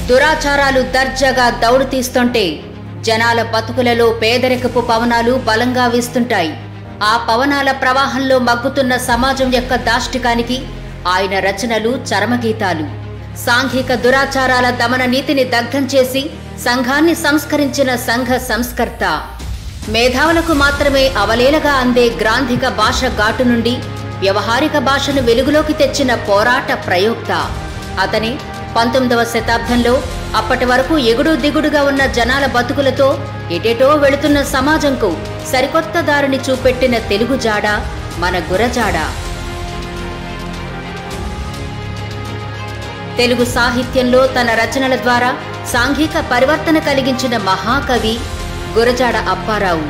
దురాచారాలు దర్జాగా దౌడు తీస్తుంటే జనాల బతుకులలో పేదరికపు పవనాలు బలంగా వీస్తుంటాయి ఆ పవనాల ప్రవాహంలో మగ్గుతున్న సమాజం యొక్క దాష్టికానికి ఆయన రచనలు చరమగీతాలు సాంఘిక దురాచారాల దమన నీతిని దగ్ధం చేసి సంఘాన్ని సంస్కరించిన సంఘ సంస్కర్త మేధావులకు మాత్రమే అవలేలగా అందే గ్రాంధిక భాష ఘాటు నుండి వ్యవహారిక భాషను వెలుగులోకి తెచ్చిన పోరాట ప్రయోక్త అతని పంతొమ్మిదవ శతాబ్దంలో అప్పటి వరకు ఎగుడు దిగుడుగా ఉన్న జనాల బతుకులతో ఎటెటో వెళుతున్న సమాజంకు సరికొత్త దారిని చూపెట్టిన తెలుగు జాడ మన గురజాడ తెలుగు సాహిత్యంలో తన రచనల ద్వారా సాంఘిక పరివర్తన కలిగించిన మహాకవి గురజాడ అప్పారావు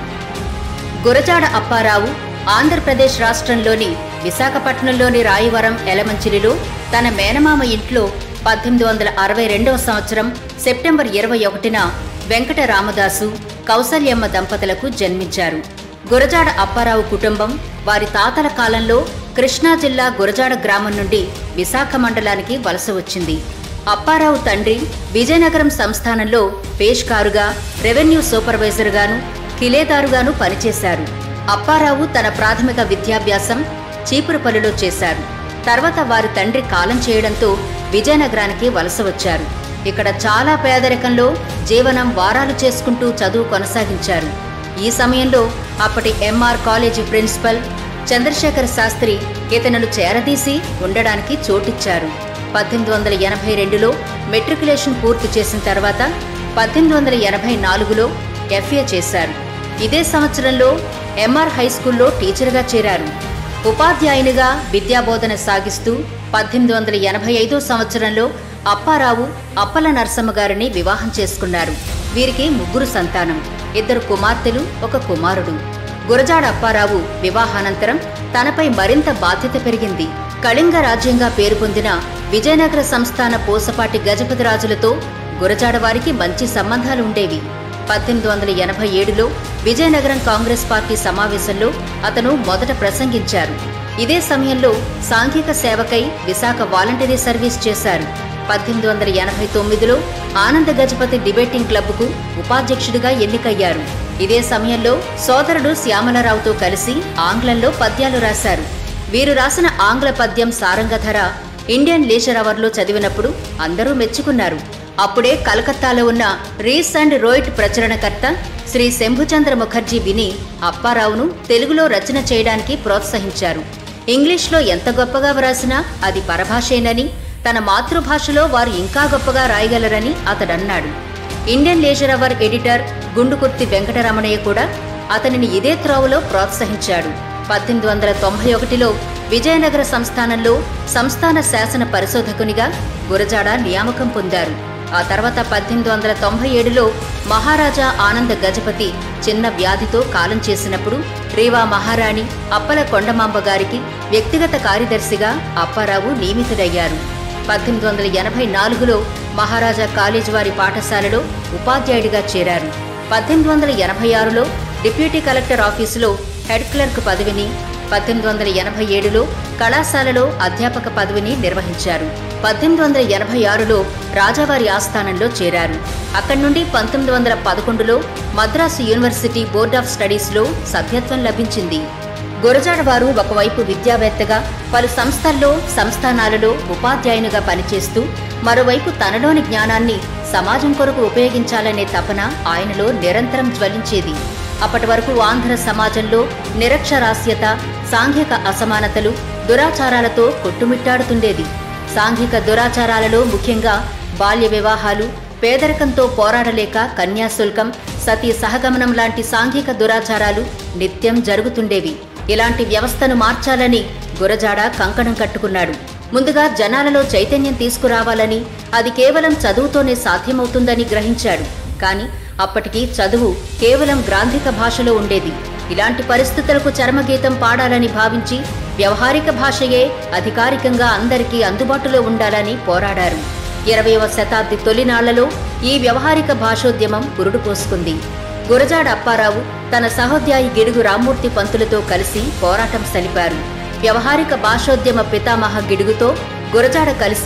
గురజాడ అప్పారావు ఆంధ్రప్రదేశ్ రాష్ట్రంలోని విశాఖపట్నంలోని రాయవరం ఎలమంచిలిలో తన మేనమామ ఇంట్లో పద్దెనిమిది వందల అరవై రెండవ సంవత్సరం సెప్టెంబర్ ఇరవై ఒకటిన వెంకట రామదాసు కౌసల్యమ్మ దంపతులకు జన్మించారు గురజాడ అప్పారావు కుటుంబం వారి తాతల కాలంలో కృష్ణా జిల్లా గురజాడ గ్రామం నుండి విశాఖ మండలానికి వలస వచ్చింది అప్పారావు తండ్రి విజయనగరం సంస్థానంలో పేష్కారుగా రెవెన్యూ సూపర్వైజర్గాను కిలేదారుగాను పనిచేశారు అప్పారావు తన ప్రాథమిక విద్యాభ్యాసం చీపురుపల్లిలో చేశారు తర్వాత వారి తండ్రి కాలం చేయడంతో విజయనగరానికి వలస వచ్చారు ఇక్కడ చాలా పేదరికంలో జీవనం వారాలు చేసుకుంటూ చదువు కొనసాగించారు ఈ సమయంలో అప్పటి MR college principal Chandrasekhar Sastri ఇతనును చేరదీసి ఉండడానికి చోటిచ్చారు పద్దెనిమిది వందల ఎనభై రెండులో మెట్రికులేషన్ పూర్తి చేసిన తర్వాత పద్దెనిమిది వందల ఎనభై నాలుగులో ఎఫ్ఏ చేశారు ఇదే సంవత్సరంలో ఎంఆర్ హై స్కూల్లో టీచర్గా చేరారు ఉపాధ్యాయునిగా విద్యాబోధన సాగిస్తూ పద్దెనిమిది వందల ఎనభై ఐదో సంవత్సరంలో అప్పారావు అప్పల నరసమ్మ గారిని వివాహం చేసుకున్నారు వీరికి ముగ్గురు సంతానం ఇద్దరు కుమార్తెలు ఒక కుమారుడు గురజాడ అప్పారావు వివాహానంతరం తనపై మరింత బాధ్యత పెరిగింది కళింగ రాజ్యంగా పేరు పొందిన విజయనగర సంస్థాన పోసపాటి గజపతి రాజులతో గురజాడ వారికి మంచి సంబంధాలు ఉండేవి పద్దెనిమిది వందల ఎనభై ఏడులో విజయనగరం కాంగ్రెస్ పార్టీ సమావేశంలో అతను మొదట ప్రసంగించారు ఇదే సమయంలో సాంఘిక సేవకై విశాఖ వాలంటరీ సర్వీస్ చేశారు పద్దెనిమిది వందల ఎనభై తొమ్మిదిలో ఆనంద గజపతి డిబేటింగ్ క్లబ్కు ఉపాధ్యక్షుడిగా ఎన్నికయ్యారు ఇదే సమయంలో సోదరుడు శ్యామలరావుతో కలిసి ఆంగ్లంలో పద్యాలు రాశారు వీరు రాసిన ఆంగ్ల పద్యం సారంగధర ఇండియన్ లీజర్ అవర్లో చదివినప్పుడు అందరూ మెచ్చుకున్నారు అప్పుడే కలకత్తాలో ఉన్న రీస్ అండ్ రోయిట్ ప్రచురణకర్త శ్రీ శంభుచంద్ర ముఖర్జీ విని అప్పారావును తెలుగులో రచన చేయడానికి ప్రోత్సహించారు ఇంగ్లీష్లో ఎంత గొప్పగా వ్రాసినా అది పరభాషేనని తన మాతృభాషలో వారు ఇంకా గొప్పగా రాయగలరని అతడన్నాడు Indian Leader our editor Gundukurthi Venkataramanayya కూడా అతనిని ఇదే త్రోవలో ప్రోత్సహించాడు పద్దెనిమిది వందల తొంభై ఒకటిలో విజయనగర సంస్థానంలో సంస్థాన శాసన పరిశోధకునిగా గురజాడ నియామకం పొందారు ఆ తర్వాత పద్దెనిమిది వందల తొంభై ఏడులో మహారాజా ఆనంద గజపతి చిన్న వ్యాధితో కాలం చేసినప్పుడు రీవా మహారాణి అప్పల కొండమాంబ గారికి వ్యక్తిగత కార్యదర్శిగా అప్పారావు నియమితుడయ్యారు పద్దెనిమిది వందల ఎనభై నాలుగులో మహారాజా కాలేజ్ వారి పాఠశాలలో ఉపాధ్యాయుడిగా చేరారు పద్దెనిమిది వందల ఎనభై ఆరులో డిప్యూటీ కలెక్టర్ ఆఫీసులో హెడ్ క్లర్క్ పదవిని పద్దెనిమిది వందల ఎనభై ఏడులో కళాశాలలో అధ్యాపక పదవిని నిర్వహించారు పద్దెనిమిది వందల ఎనభై ఆరులో రాజావారి ఆస్థానంలో చేరారు అక్కడి నుండి పంతొమ్మిది వందల పదకొండులో మద్రాసు యూనివర్సిటీ బోర్డ్ ఆఫ్ స్టడీస్లో సభ్యత్వం లభించింది గురజాడ వారు ఒకవైపు విద్యావేత్తగా పలు సంస్థల్లో సంస్థానాలలో ఉపాధ్యాయునిగా పనిచేస్తూ మరోవైపు తనలోని జ్ఞానాన్ని సమాజం కొరకు ఉపయోగించాలనే తపన ఆయనలో నిరంతరం జ్వలించేది అప్పటి వరకు ఆంధ్ర సమాజంలో నిరక్షరాస్యత సాంఘిక అసమానతలు దురాచారాలతో కొట్టుమిట్టాడుతుండేది సాంఘిక దురాచారాలలో ముఖ్యంగా బాల్య వివాహాలు పేదరికంతో పోరాడలేక కన్యాశుల్కం సతీ సహగమనం లాంటి సాంఘిక దురాచారాలు నిత్యం జరుగుతుండేవి ఇలాంటి వ్యవస్థను మార్చాలని గురజాడ కంకణం కట్టుకున్నాడు ముందుగా జనాలలో చైతన్యం తీసుకురావాలని అది కేవలం చదువుతోనే సాధ్యమవుతుందని గ్రహించాడు కాని అప్పటికి చదువు కేవలం గ్రాంధిక భాషలో ఉండేది ఇలాంటి పరిస్థితులకు చరమగీతం పాడాలని భావించి వ్యవహారిక భాషయే అధికారికంగా అందరికీ అందుబాటులో ఉండాలని పోరాడారు ఇరవయవ శతాబ్ది తొలినాళ్లలో ఈ వ్యవహారిక భాషోద్యమం పురుడు పోసుకుంది గురజాడ అప్పారావు తన సహోద్యాయి గిడుగు రామ్మూర్తి పంతులతో కలిసి పోరాటం సలిపారు వ్యవహారిక భాషోద్యమ పితామహ గిడుగుతో గురజాడ కలిసి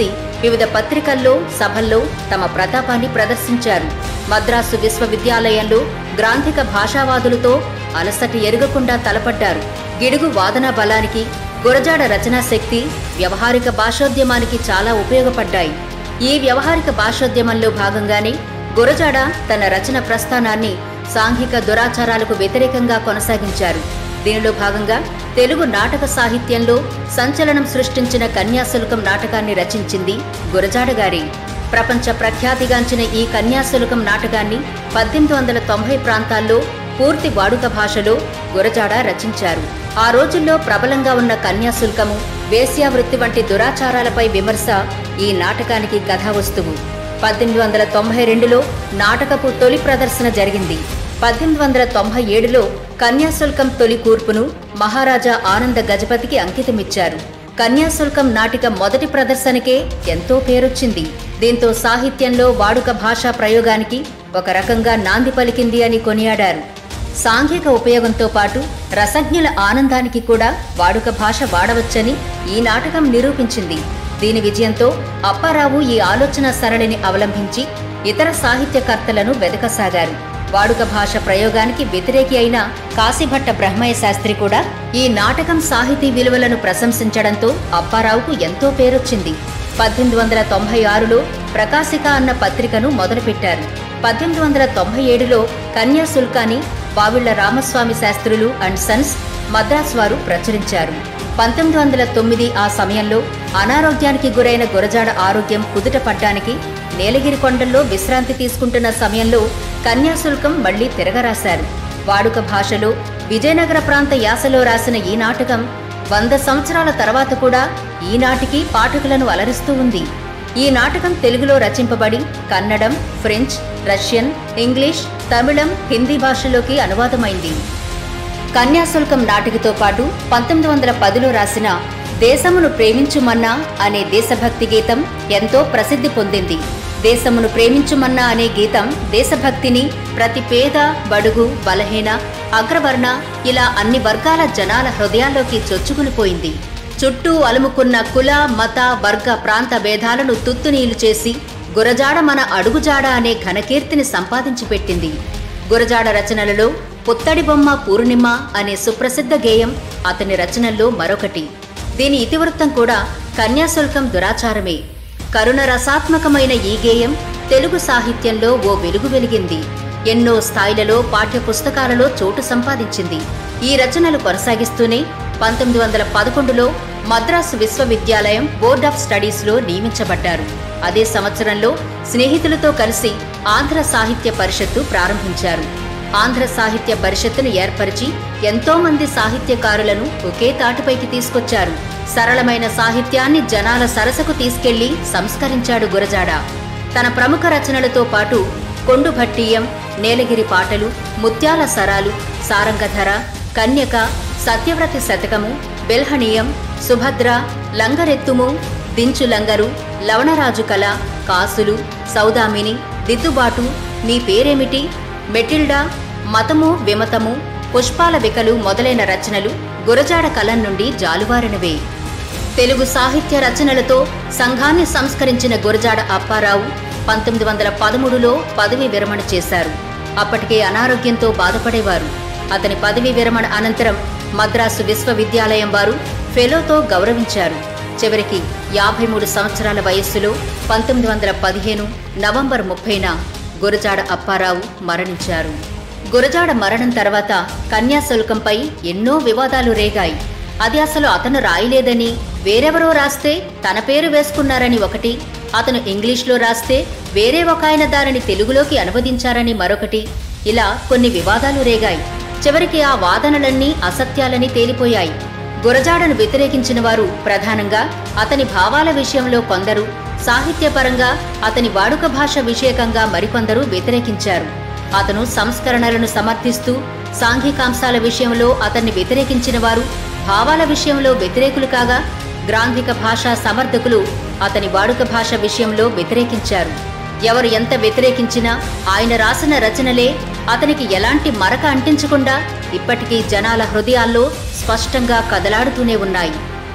వివిధ పత్రికల్లో సభల్లో తమ ప్రతాపాన్ని ప్రదర్శించారు మద్రాసు విశ్వవిద్యాలయంలో గ్రాంధిక భాషావాదులతో అలసట ఎరగకుండా తలపడ్డారు గిడుగు వాదనా బలానికి గురజాడ రచనా శక్తి వ్యవహారిక భాషోద్యమానికి చాలా ఉపయోగపడ్డాయి ఈ వ్యవహారిక భాషోద్యమంలో భాగంగానే గురజాడ తన రచన ప్రస్థానాన్ని సాంఘిక దురాచారాలకు వ్యతిరేకంగా కొనసాగించారు దీనిలో భాగంగా తెలుగు నాటక సాహిత్యంలో సంచలనం సృష్టించిన కన్యాశుల్కం నాటకాన్ని రచించింది గురజాడ గారి ప్రపంచ ప్రఖ్యాతిగాంచిన ఈ కన్యాశుల్కం నాటకాన్ని పద్దెనిమిది వందల తొంభై ప్రాంతాల్లో పూర్తి వాడుక భాషలో గురజాడ రచించారు ఆ రోజుల్లో ప్రబలంగా ఉన్న కన్యాశుల్కము వేశ్యావృత్తి వంటి దురాచారాలపై విమర్శ ఈ నాటకానికి కథావస్తువు పద్దెనిమిది వందల తొంభై రెండులో నాటకపు తొలి ప్రదర్శన జరిగింది పద్దెనిమిది వందల తొంభై ఏడులో కన్యాశుల్కం తొలి కూర్పును మహారాజా ఆనంద గజపతికి అంకితమిచ్చారు కన్యాశుల్కం నాటిక మొదటి ప్రదర్శనకే ఎంతో పేరొచ్చింది దీంతో సాహిత్యంలో వాడుక భాషా ప్రయోగానికి ఒక రకంగా నాంది పలికింది అని కొనియాడారు సాంఘిక ఉపయోగంతో పాటు రసజ్ఞుల ఆనందానికి కూడా వాడుక భాష వాడవచ్చని ఈ నాటకం నిరూపించింది దీని విజయంతో అప్పారావు ఈ ఆలోచన సరళిని అవలంబించి ఇతర సాహిత్యకర్తలను వెదకసాగారు వాడుక భాష ప్రయోగానికి వ్యతిరేకి అయిన కాశీభట్ట బ్రహ్మయ్య శాస్త్రి కూడా ఈ నాటకం సాహితీ విలువలను ప్రశంసించడంతో అప్పారావుకు ఎంతో పేరొచ్చింది పద్దెనిమిది వందల తొంభై ఆరులో ప్రకాశిక అన్న పత్రికను మొదలుపెట్టారు పద్దెనిమిది వందల తొంభై ఏడులో కన్యాశుల్కాని బావిళ్ల రామస్వామి శాస్త్రులు అండ్ సన్స్ మద్రాస్ వారు ప్రచురించారు పంతొమ్మిది వందల తొమ్మిది ఆ సమయంలో అనారోగ్యానికి గురైన గురజాడ ఆరోగ్యం కుదుట పడ్డానికి నీలగిరి కొండల్లో విశ్రాంతి తీసుకుంటున్న సమయంలో కన్యాశుల్కం మళ్లీ తిరగరాశారు వాడుక భాషలో విజయనగర ప్రాంత యాసలో రాసిన ఈ నాటకం వంద సంవత్సరాల తర్వాత కూడా ఈనాటికి పాఠకులను అలరిస్తూ ఉంది ఈ నాటకం తెలుగులో రచింపబడి కన్నడం ఫ్రెంచ్ రష్యన్ ఇంగ్లీష్ తమిళం హిందీ భాషలోకి అనువాదమైంది కన్యాశుల్కం నాటికతో పాటు పంతొమ్మిది వందల పదిలో రాసిన దేశమును ప్రేమించుమన్నా అనే దేశభక్తి గీతం ఎంతో ప్రసిద్ధి పొందింది దేశమును ప్రేమించుమన్నా అనే గీతం దేశభక్తిని ప్రతి పేద బడుగు బలహీన అగ్రవర్ణ ఇలా అన్ని వర్గాల జనాల హృదయాల్లోకి చొచ్చుకునిపోయింది చుట్టూ అలుముకున్న కుల మత వర్గ ప్రాంత భేదాలను తుత్తునీలు చేసి గురజాడ మన అడుగుజాడ అనే ఘనకీర్తిని సంపాదించి పెట్టింది గురజాడ రచనలలో పుత్తడి బొమ్మ పూర్ణిమ అనే సుప్రసిద్ధ గేయం అతని రచనల్లో మరొకటి దీని ఇతివృత్తం కూడా కన్యాశుల్కం దురాచారమే కరుణ రసాత్మకమైన ఈ గేయం తెలుగు సాహిత్యంలో ఓ వెలుగు వెలిగింది ఎన్నో స్థాయిలలో పాఠ్య పుస్తకాలలో చోటు సంపాదించింది ఈ రచనలు కొనసాగిస్తూనే పంతొమ్మిది వందల పదకొండులో మద్రాసు విశ్వవిద్యాలయం బోర్డ్ ఆఫ్ స్టడీస్లో నియమించబడ్డారు అదే సంవత్సరంలో స్నేహితులతో కలిసి ఆంధ్ర సాహిత్య పరిషత్తు ప్రారంభించారు ఆంధ్ర సాహిత్య పరిషత్తును ఏర్పరిచి ఎంతో మంది సాహిత్యకారులను ఒకే తాటిపైకి తీసుకొచ్చారు సరళమైన సాహిత్యాన్ని జనాల సరసకు తీసుకెళ్లి సంస్కరించాడు గురజాడ తన ప్రముఖ రచనలతో పాటు కొండు భట్టీయం నేలగిరి పాటలు ముత్యాల సరాలు సారంగధర కన్యక సత్యవ్రతి శతకము బెల్హణీయం సుభద్ర లంగరెత్తుము దించు లంగరు లవణరాజు కళ కాసులు సౌదామిని దిద్దుబాటు మీ పేరేమిటి మెటిల్డా మతము విమతము పుష్పాల వికలు మొదలైన రచనలు గురజాడ కలం నుండి జాలువారినవే తెలుగు సాహిత్య రచనలతో సంఘాన్ని సంస్కరించిన గురజాడ అప్పారావు పంతొమ్మిది వందల పదమూడులో పదవీ విరమణ చేశారు అప్పటికే అనారోగ్యంతో బాధపడేవారు అతని పదవీ విరమణ అనంతరం మద్రాసు విశ్వవిద్యాలయం వారు ఫెలోతో గౌరవించారు చివరికి యాభై మూడు సంవత్సరాల వయస్సులో పంతొమ్మిది వందల పదిహేను నవంబర్ ముప్పైన గురజాడ అప్పారావు మరణించారు గురజాడ మరణం తర్వాత కన్యాశుల్కంపై ఎన్నో వివాదాలు రేగాయి అది అసలు అతను రాయలేదని వేరెవరో రాస్తే తన పేరు వేసుకున్నారని ఒకటి అతను ఇంగ్లీష్లో రాస్తే వేరే ఒక ఆయన దానిని తెలుగులోకి అనువదించారని మరొకటి ఇలా కొన్ని వివాదాలు రేగాయి చివరికి ఆ వాదనలన్నీ అసత్యాలని తేలిపోయాయి గురజాడను వ్యతిరేకించిన వారు ప్రధానంగా అతని భావాల విషయంలో కొందరు సాహిత్యపరంగా అతని వాడుక భాష విషయకంగా మరికొందరు వ్యతిరేకించారు అతను సంస్కరణలను సమర్థిస్తూ సాంఘికాంశాల విషయంలో అతన్ని వ్యతిరేకించిన వారు భావాల విషయంలో వ్యతిరేకులు కాగా గ్రాంధిక భాషా సమర్థకులు అతని వాడుక భాష విషయంలో వ్యతిరేకించారు ఎవరు ఎంత వ్యతిరేకించినా ఆయన రాసిన రచనలే అతనికి ఎలాంటి మరక అంటించకుండా ఇప్పటికీ జనాల హృదయాల్లో స్పష్టంగా కదలాడుతూనే ఉన్నాయి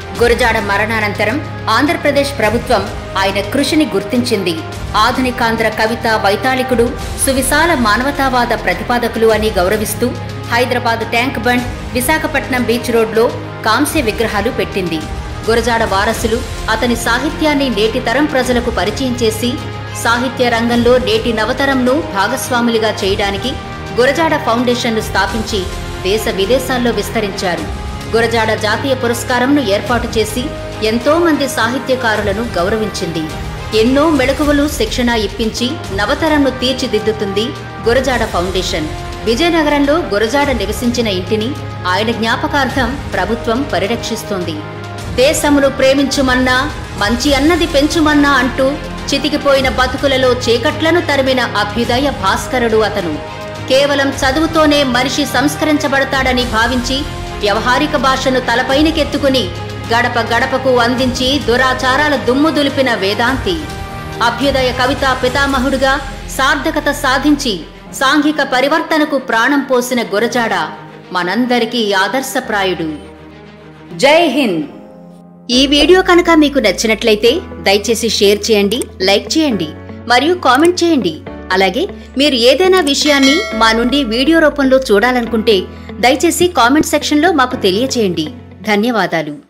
గురజాడ మరణానంతరం ఆంధ్రప్రదేశ్ ప్రభుత్వం ఆయన కృషిని గుర్తించింది ఆధునికాంధ్ర కవిత వైతాళికుడు సువిశాల మానవతావాద ప్రతిపాదకులు అని గౌరవిస్తూ Hyderabad tank bund Visakhapatnam beach రోడ్లో కాంస్య విగ్రహాలు పెట్టింది గురజాడ వారసులు అతని సాహిత్యాన్ని నేటి తరం ప్రజలకు పరిచయం చేసి సాహిత్య రంగంలో నేటి నవతరంను భాగస్వాములుగా చేయడానికి గురజాడ ఫౌండేషన్ను స్థాపించి దేశ విదేశాల్లో విస్తరించారు గురజాడ జాతీయ పురస్కారంను ఏర్పాటు చేసి ఎంతో మంది సాహిత్యకారులను గౌరవించింది ఎన్నో మెళకువలు శిక్షణ ఇప్పించి నవతరంను తీర్చిదిద్దుతుంది గురజాడ ఫౌండేషన్ విజయనగరంలో గురజాడ నివసించిన ఇంటిని ఆయన జ్ఞాపకార్థం ప్రభుత్వం పరిరక్షిస్తోంది దేశమును ప్రేమించుమన్నా మంచి అన్నది పెంచుమన్నా అంటూ చితికిపోయిన బతుకులలో చీకట్లను తరిమిన అభ్యుదయ భాస్కరుడు అతను కేవలం చదువుతోనే మనిషి సంస్కరించబడతాడని భావించి వ్యవహారిక భాషను తలపైనకెత్తుకుని గడప గడపకు అందించి దురాచారాల దుమ్ము దులిపిన వేదాంతి అభ్యుదయ కవితా పితామహుడుగా సార్థకత సాధించి సాంఘిక పరివర్తనకు ప్రాణం పోసిన గురజాడ మనందరికీ ఆదర్శప్రాయుడు జై హింద్ ఈ వీడియో కనుక మీకు నచ్చినట్లయితే దయచేసి షేర్ చేయండి లైక్ చేయండి మరియు కామెంట్ చేయండి అలాగే మీరు ఏదైనా విషయాన్ని మా నుండి వీడియో రూపంలో చూడాలనుకుంటే దయచేసి కామెంట్ సెక్షన్లో మాకు తెలియచేయండి ధన్యవాదాలు